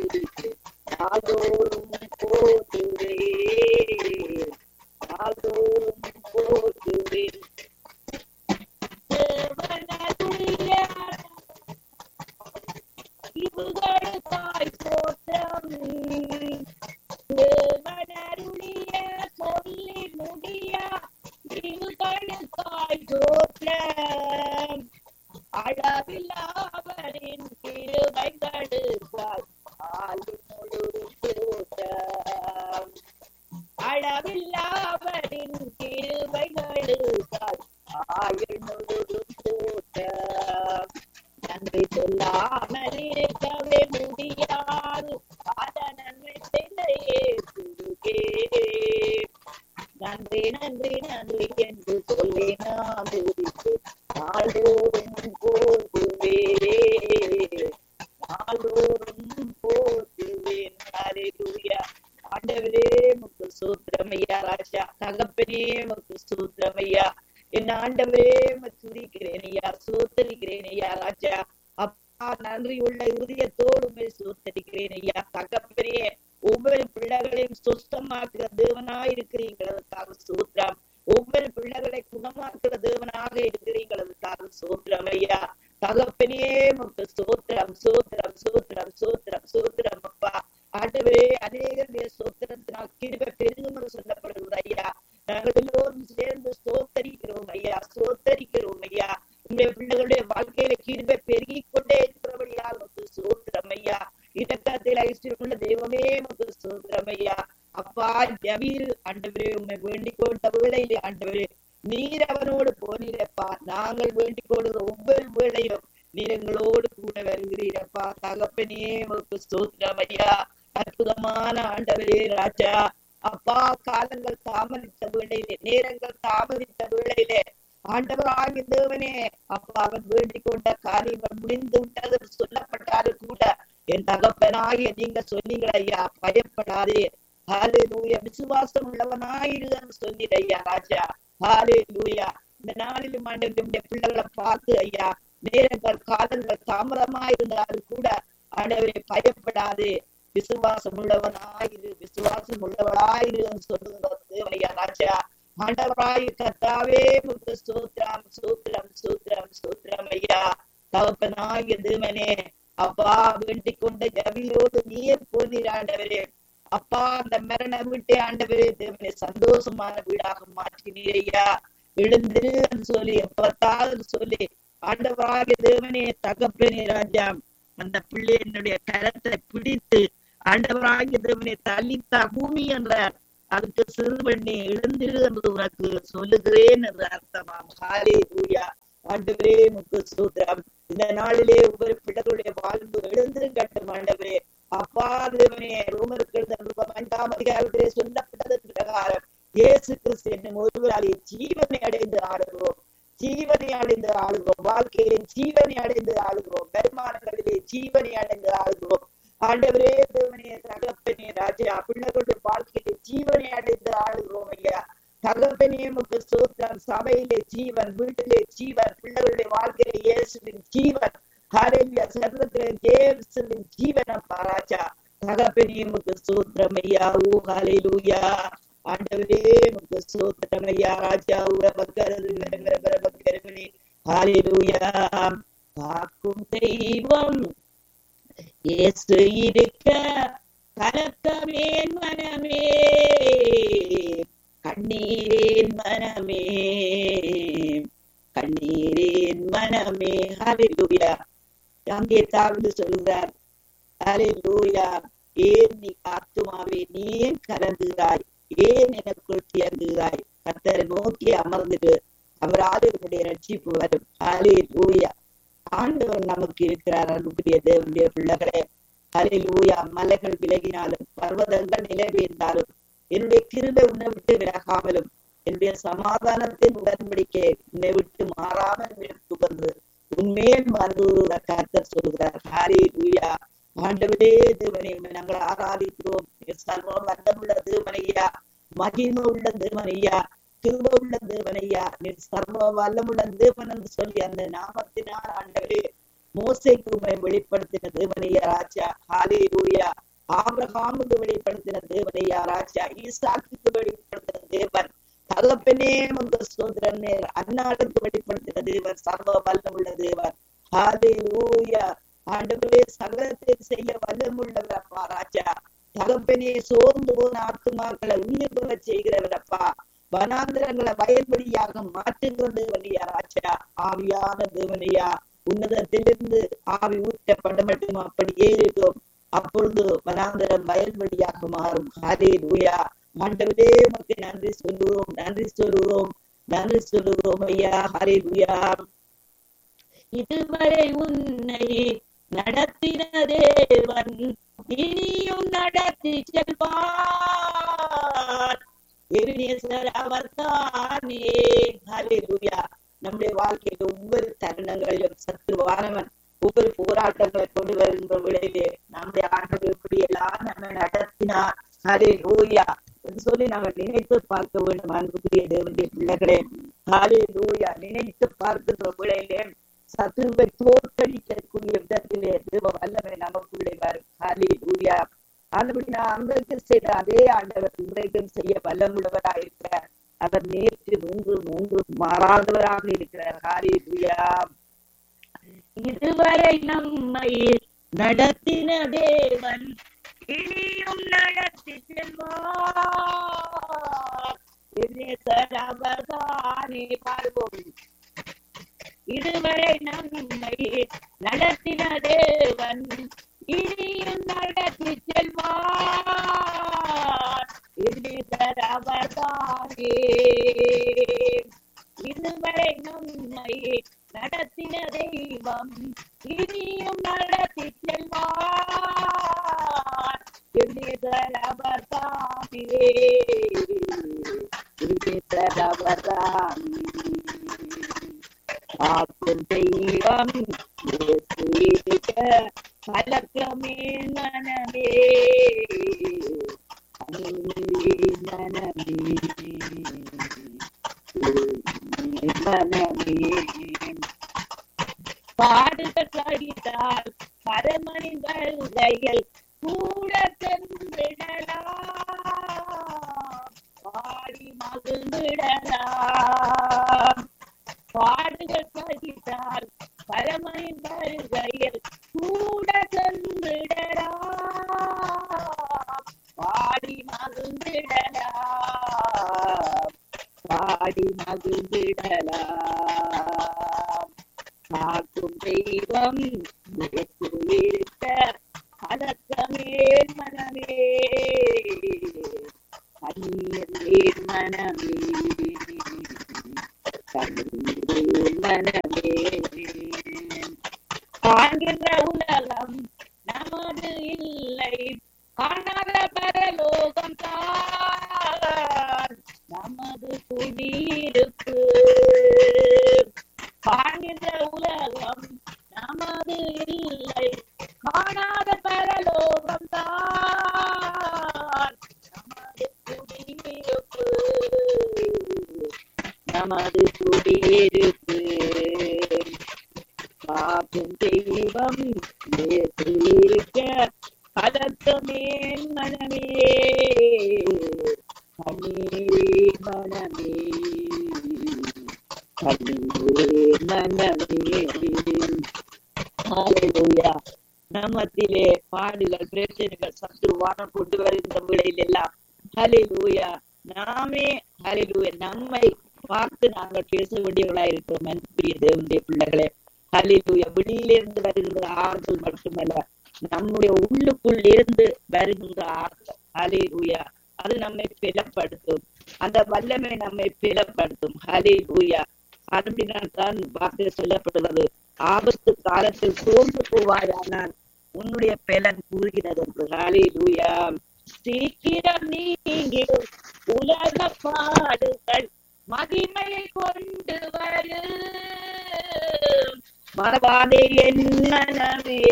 துதித்து நாள்தோறும் போற்றுவேன் நாள்தோறும் போற்றுவேன் தேவனுடைய இவுகளுக்காய் தோற்றம் தேவனருடைய சொல்லி முடியா இவுகளுக்காய் தோற்றம் அளவில்லாவரின் கிருபைகளுக்காய் ஆளும் முழு தோற்றம் அளவில்லாவரின் கிருபைகளுக்காய் ஆயுள் முழுதும் தோற்றம் நன்றி சொல்லாமல் இருக்கவே முடியாது பல நன்மை செய்தையே குருகே நன்றி நன்றி நன்றி என்று சொல்லி நாம் துதித்து நாள்தோறும் போற்றுவேன் நாள்தோறும் போற்றுவேன் ஹalleluya ஆண்டவரே முக்கு சூத்திரமையா ராஜா தகப்பனே முக்கு சூத்திரமையா என் ஆண்டவரே துதிக்கிறேன் ஐயா சூத்தரிக்கிறேன் ஐயா ராஜா அப்பா நன்றி உள்ள இருதயத்தோடு உண்மை சூத்தரிக்கிறேன் ஐயா தகப்பனே ஒவ்வொரு பிள்ளைகளையும் சுத்தமாக்குற தேவனாய் இருக்கிறீங்களதுக்காக சூத்திரம் ஒவ்வொரு பிள்ளைகளை குணமாக்குற தேவனாக இருக்கிறீங்களதுக்காக சூத்திரம் ஐயா தகப்பனே முக்கு சூத்திரம் சூத்திரம் சூத்திரம் சூத்திரம் சூத்திரம் அப்பா ஆண்டவரே அநேகருடைய சோத்திரத்தினால் கிருப பெருகும் என்று சொல்லப்படுகிறது ஐயா நாங்கள் எல்லோரும் சேர்ந்து சோத்தரிக்கிறோம் ஐயா சோத்தரிக்கிறோம் ஐயா உங்களுடைய பிள்ளைகளுடைய வாழ்க்கையில கிருப பெருகி கொண்டே இருக்கிறபடியால் முக்கு சோத்திரம் ஐயா இடக்கத்தில் ஐஸ்வர்யமுள்ள தெய்வமே முக்கு சோத்திரம் ஐயா அப்பா ஜபீர் ஆண்டவரே உண்மை வேண்டிக் கொண்ட வேளையிலே ஆண்டவரே நீர் அவனோடு போனீரப்பா நாங்கள் வேண்டிக் கொள்கிற ஒவ்வொரு வேளையும் நீர் எங்களோடு கூட வருகிறீரப்பா தகப்பனே உமக்கு ஸ்தோத்திரம் ஐயா அற்புதமான ஆண்டவரே ராஜா அப்பா காலங்கள் தாமதித்த வேளையிலே நேரங்கள் தாமதித்த வேளையிலே ஆண்டவராகிய தேவனே அப்பா அவன் வேண்டிக் கொண்ட காரியங்கள் முடிந்து விட்டது என்று சொல்லப்பட்டாலும் கூட என் தகப்பனாகிய நீங்க சொன்னீங்க ஐயா பயப்படாதே ஹாலே லூயா விசுவாசம் உள்ளவனாயிரு என்று சொன்னீர் ஐயா ராஜா ஹாலே லூயா இந்த நாளிலும் ஆண்டவருடைய பிள்ளைகளை பார்த்து ஐயா நேரங்கள் காலங்கள் தாமதமா இருந்தாலும் கூட ஆண்டவரை பயப்படாதே விசுவாசம் உள்ளவனாயிரு விசுவாசம் உள்ளவளாயிரு என்று சொல்லுகிறது ஐயா ராஜா ஆண்டவராய் கர்த்தாவே முத்து சூத்திரம் சூத்திரம் சூத்திரம் சூத்திரம் ஐயா தகப்பனாகிய தேவனே அப்பா வேண்டிக் கொண்ட ஜபியோடு நீர் போனீர் ஆண்டவரே அப்பா அந்த மரண வீட்டை ஆண்டவரே தேவனே சந்தோஷமான வீடாக மாற்றினீர் ஐயா எழுந்திரு சொல்லி எப்பத்தாவது சொல்லி ஆண்டவராகிய தேவனே தகப்பனே ராஜா அந்த பிள்ளையினுடைய கரத்தை பிடித்து ஆண்டவராகிய தேவனை தள்ளித்தா பூமி என்றார் அதுக்கு சிறுவண்ணி எழுந்திரு என்று உனக்கு சொல்லுகிறேன் என்று அர்த்தமாம் ஹாலே பூயா ஆண்டவரே முக்கு சூத்திரம் இந்த நாளிலே ஒவ்வொரு பிள்ளைகளுடைய வாழ்வு எழுந்திருக்கட்டும் ஆண்டவரே அப்பா தேவனே ரோமருக்கு எழுந்த ஐந்தாம் அதிகாரத்திலே சொல்லப்பட்டது பிரகாரம் இயேசு கிறிஸ்து என்னும் ஒருவராலே ஜீவனை அடைந்து ஆடுகிறோம் ஜீவனை அடைந்து ஆளுகிறோம் வாழ்க்கையிலே ஜீவனை அடைந்து ஆளுகிறோம் வருமானங்களிலே ஜீவனை அடைந்து ஆளுகிறோம் ஆண்டவரே தேவனே தகப்பனே ராஜா பிள்ளைகளுடைய வாழ்க்கையிலே ஜீவனை அடைந்து ஆளுகிறோம் ஐயா தகப்பனே முக்கு சூத்திரம் சபையிலே ஜீவன் வீட்டிலே ஜீவன் பிள்ளைகளுடைய வாழ்க்கையிலே இயேசுவின் ஜீவன் ஹalleluya சர்வத்திலே ஜேம்ஸின் ஜீவன் அப்பா ராஜா தகப்பனே முக்கு சூத்திரம் ஐயா ஓ ஹalleluya ஆண்டவரே முக்கு சூத்திரம் ஐயா ராஜா உர பக்கரது விரங்கர பர பக்கரவனே ஹalleluya காக்கும் தெய்வம் இயேசு இருக்க கலக்கமேன் மனமே கண்ணீரேன் மனமே கண்ணீரேன் மனமே ஹalleluya அங்கே தாவிது சொல்கிறார் ஹalleluya ஏன் நீ ஆத்துமாவே நீ ஏன் கலந்துகிறாய் ஏன் எனக்குள் தியங்குகிறாய் கத்தரை நோக்கி அமர்ந்துட்டு அவரால் என்னுடைய ரட்சிப்பு வரும் ஹalleluya ஆண்டவர் நமக்கு இருக்கிறார் அன்புக்குரிய தேவனுடைய பிள்ளைகளே ஹalleluya மலைகள் விலகினாலும் பர்வதங்கள் நிலவேந்தாலும் என்னுடைய கிருபை உன்னை விட்டு விலகாமலும் என்னுடைய சமாதானத்தின் உடன்படிக்கை உன்னை விட்டு மாறாமல் விட்டு வந்து உண்மையில் மருந்து கர்த்தர் சொல்கிறார் ஹாரி லூயா ஆண்டவரே தேவனை நாங்கள் ஆராதிக்கிறோம் சர்வ வந்தமுள்ள தேவனையா மகிமை உள்ள தேவனையா கிருப உள்ள தேவனையா நீ சர்வ வல்லமுள்ள தேவன் என்று சொல்லி அந்த நாமத்தினால் ஆண்டவரே மோசைக்கு உண்மை வெளிப்படுத்தின தேவனையா ராஜா ஹாலே லூயா ஆபிரகாமுக்கு வெளிப்படுத்தின தேவனையா ராஜா ஈசாக்குக்கு வெளிப்படுத்தின தேவன் தகப்பனே உங்க சோதரன் அன்னாளுக்கு வெளிப்படுத்தின தேவன் சர்வ வல்லமுள்ள தேவன் ஹாலே லூயா ஆண்டவரே சகலத்தை செய்ய வல்லமுள்ளவரப்பா ராஜா தகப்பனே சோர்ந்து போன ஆத்துமாக்களை உயிர் பெற செய்கிறவரப்பா வனாந்திரங்களை வயல்வெளியாக மாற்றுகிற தேவனையா ராஜா ஆவியான தேவனையா உன்னதத்திலிருந்து ஆவி ஊற்றப்பட மட்டும் அப்படியே இருக்கும் அப்பொழுது வனாந்திரம் வயல்வெளியாக மாறும் ஹரே லூயா ஆண்டவரே உமக்கு நன்றி சொல்லுவோம் நன்றி சொல்லுவோம் நன்றி சொல்லுவோம் ஐயா ஹரே லூயா இதுவரை உன்னை நடத்தின தேவன் இனியும் நடத்தி செல்வார் எபினேசர் அவர் தானே ஹalleluya நம்முடைய வாழ்க்கையில ஒவ்வொரு தருணங்களிலும் சத்துருவானவன் ஒவ்வொரு போராட்டங்களை கொண்டு வருகின்ற விளைவே நம்முடைய ஆண்டவர் எப்படி எல்லாம் நம்ம நடத்தினார் ஹalleluya என்று சொல்லி நாங்கள் நினைத்து பார்க்க வேண்டும் அன்புக்குரிய தேவனுடைய பிள்ளைகளே ஹalleluya நினைத்து பார்க்கின்ற விளையிலே சத்துருவை தோற்கடிக்கக்கூடிய விதத்திலே தேவ வல்லமை நமக்குள்ளே வரும் ஹalleluya அதுபடி நான் அன்றைக்கு செய்த அதே ஆண்டவர் இன்றைக்கும் செய்ய வல்லமுள்ளவராக இருக்கிறார் அவர் நேற்று மூன்று மூன்று மாறாதவராக இருக்கிறார் ஹalleluya இதுவரை நம்மை நடத்தின தேவன் இனியும் நடத்தி செல்வார் எபினேசர் அவர்தானே பாடுவோம் இதுவரை நம்மை நடத்தின தேவன் இனியும் நடத்தி செல்வார் எபினேசர் அவர்தானே இதுவரை நம்மை நடத்தின தெய்வம் இனியும் நடத்தி செல்வார் எபினேசர் அவர்தானே எபினேசர் அவர்தானே காக்கும் தெய்வம் இயேசுவிக்க கலக்கமே மனமே அன்பே மனமே மனமே பாடுகள் கடித்தால் பரமனின் வருகையில் கூட சென்றிடலாம் பாடி மகிழ்ந்திடலாம் பாடுகள் சகித்தால் பரமனின் வருகையில் கூட சென்றிடலாம் பாடி மகிழ்ந்திடலாம் பாடி மகிழ்ந்திடலாம் காக்கும் தெய்வம் இருக்க கலக்கமே மனமே கண்ணீர் மனமே மனமே காண்கின்ற உலகம் நமது இல்லை காணாத பரலோகம் தான் நமது குடியிருப்பு காண்கின்ற உலகம் நமது இல்லை காணாத பரலோகம் தான் நமது குடியிருப்பு நமது குடியிருப்பு காக்கும் தெய்வம் இருக்க கலக்கமே மனமே கண்ணீர் மனமே கண்ணீர் மனமே ஹalleluya நமத்திலே பாடுகள் பிரச்சனைகள் சத்துருவான கொண்டு வருகின்ற விடையில் எல்லாம் ஹalleluya நாமே ஹalleluya நம்மை பார்த்து நாங்கள் பேச வேண்டியவர்களா இருக்கிறோம் அன்புரிய தேவனுடைய பிள்ளைகளே ஹalleluya வெளியிலிருந்து வருகின்ற ஆறுதல் மட்டுமல்ல நம்முடைய உள்ளுக்குள் இருந்து வருகின்ற ஆறுதல் ஹalleluya அது நம்மை பிளப்படுத்தும் அந்த வல்லமை நம்மை பிளப்படுத்தும் ஹalleluya அப்படினால் தான் வார்த்தை சொல்லப்படுகிறது ஆபத்து காலத்தில் சோர்ந்து போவாயானால் உன்னுடைய பலன் கூறுகிறது என்று ஹalleluya சீக்கிரம் நீங்கிடும் உலக பாடுகள் மகிமையை கொண்டு வரும் மறவாதே என் மனமே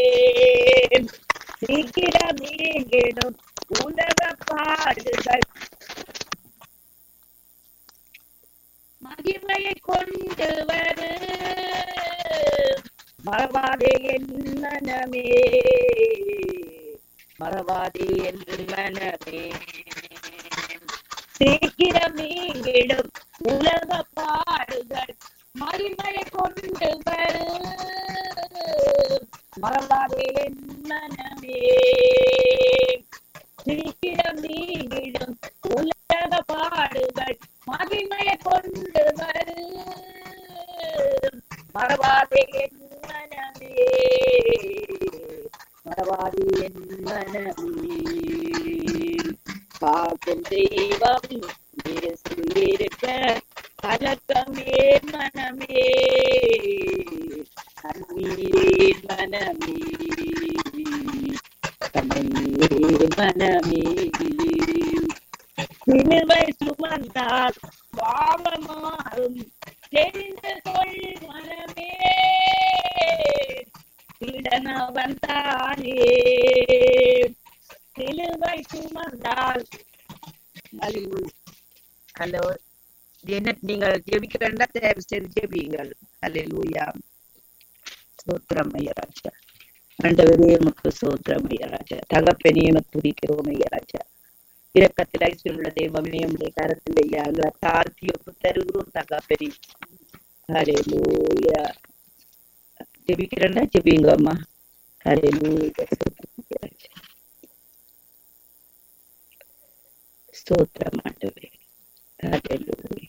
சீக்கிரம் நீங்கிடும் உலக பாடுகள் மகிமையை கொண்டு வரும் மறவாதே என் மனமே மறவாதே என் மனமே சீக்கிரம் நீங்கிடும் உலக பாடுகள் மகிமை கொண்டு வரும் மறவாதே என் மனமே சீக்கிரம் நீங்கிடும் உலக பாடுகள் மகிமை கொண்டு வரும் மறவாதே என் மனமே மறவாதே என் மனமே பார்க்கும் தெய்வம் இயேசு இருக்க கலக்கமே மனமே கண்ணீரே மனமே கண்ணீரே மனமே சிலுவை சுமந்தால் பாவமாறும் தெரிந்து கொள் மனமே பீடனவன் தானே சிலுவை சுமந்தால் ஹலோ என்ன நீங்கள் ஜெபிக்கிறா தயவு செய்து ஜெபியுங்கள் அல்லேலூயா சோத்திரம் ஐயராஜா ஆண்டவரே முக்கு சோத்திரம் ஐயராஜா தகப்பனையும் துதிக்கிறோம் ஐயராஜா இரக்கத்தில் ஐஸ்வர்யுள்ள தெய்வமே உடைய கரத்தில் ஐயா தாழ்த்தி ஒப்பு தருகிறோம் தகப்பனி ஹalleluya ஜெபிக்கிறேன்னா ஜெபிங்க அம்மா ஹalleluya ஸ்தோத்திரம் ஆண்டவரே ஹalleluya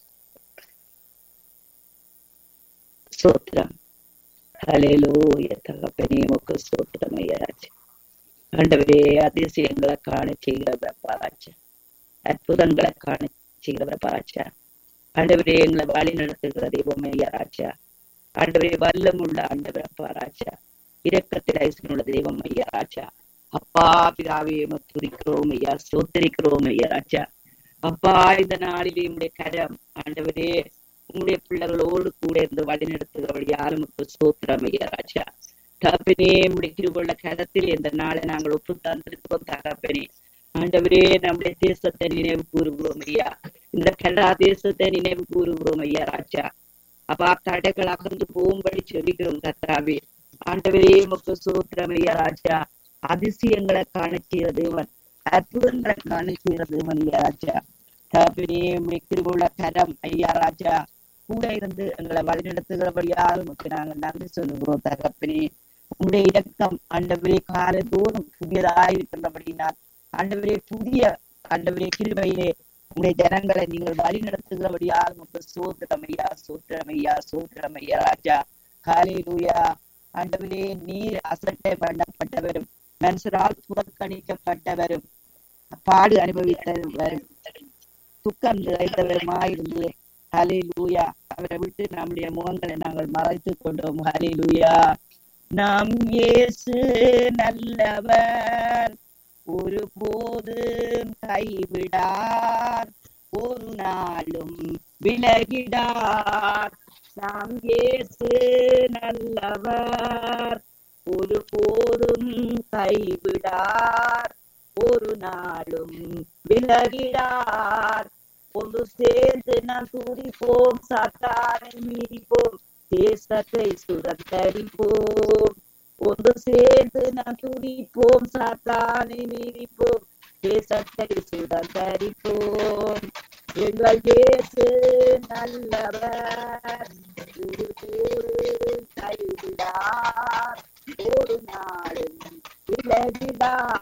ஸ்தோத்திரம் ஹalleluya தகப்பனே உமக்கு ஸ்தோத்திரம் ஐயராஜா ஆண்டவரே அதிசயங்களை காண செய்கிறவர் பாராச்சா அற்புதங்களை காண செய்கிறவர் பாராச்சா ஆண்டவரே எங்களை வழி நடத்துகிற தெய்வம் ஐயராஜா ஆண்டவரே வல்லம் உள்ள ஆண்டவரை பாராச்சா இரக்கத்தில் ஐசனுள்ள தெய்வம் ஐயராஜா அப்பா பிதாவே துதிக்கிறோம் ஐயா சோத்தரிக்கிறோம் ஐயராஜா அப்பா இந்த நாளிலே உடைய கரம் ஆண்டவரே உங்களுடைய பிள்ளைகளோடு கூட இருந்து வழி நடத்துகிறவள் யாரும் சோத்திரம் ஐயராஜா தகப்பனே உடைய திருவுள்ள கரத்தில் இந்த நாளை நாங்கள் ஒப்பு தந்திருக்கிறோம் தகப்பனே ஆண்டவரே நம்முடைய தேசத்தை நினைவு கூறுகிறோம் ஐயா இந்த கல்லா தேசத்தை நினைவு கூறுகிறோம் ஐயா ராஜா அப்பா தடைகள் அகர்ந்து போகும்படி சொல்லிக்கிறோம் கத்தாவே ஆண்டவரே முக்கு சூத்திரம் ஐயா ராஜா அதிசயங்களை காண செய்கிற தேவன் அற்புதங்களை காண செய்கிற தேவன் ஐயா ராஜா தகப்பனே உடைய திருவுள்ள கரம் ஐயா ராஜா கூட இருந்து எங்களை வழிநடத்துகிறபடியாக உமக்கு நாங்கள் நன்றி சொல்லுகிறோம் தகப்பனே உங்களுடைய இரக்கம் ஆண்டவரே காலதோறும் புதியதாயிருக்கின்றபடினால் ஆண்டவரே புதிய ஆண்டவரே கிருபையிலே உங்களுடைய ஜனங்களை நீங்கள் வழி நடத்துகிறபடியாக உமக்கு சோத்திரமையா சோத்திரமையா சோத்திரமையா ராஜா காலையிலூயா ஆண்டவரே நீர் அசட்டை பண்ணப்பட்டவரும் மனுஷரால் புறக்கணிக்கப்பட்டவரும் பாடு அனுபவித்தவரும் துக்கம் நிறைந்தவருமாயிருந்து ஹலே லூயா அவரை விட்டு நம்முடைய முகங்களை நாங்கள் மறைத்துக் கொண்டோம் ஹலே லூயா நம் இயேசு நல்லவர் ஒரு போதும் கைவிடார் ஒரு நாளும் விலகிடார் நாம் இயேசு நல்லவர் ஒரு போதும் கைவிடார் ஒரு நாளும் விலகிடார் ஒன்று சேர்ந்து நாம் துதிப்போம் சாத்தானை மீறிப்போம் தேசத்தை சுரத்தடிப்போம் ஒன்று சேர்ந்து நாம் துதிப்போம் சாத்தானை மீறிப்போம் தேசத்தை சுரத்தடிப்போம் எங்கள் இயேசு நல்லவர் ஒரு போதும் கைவிடார் ஒரு நாளும் விலகிடார்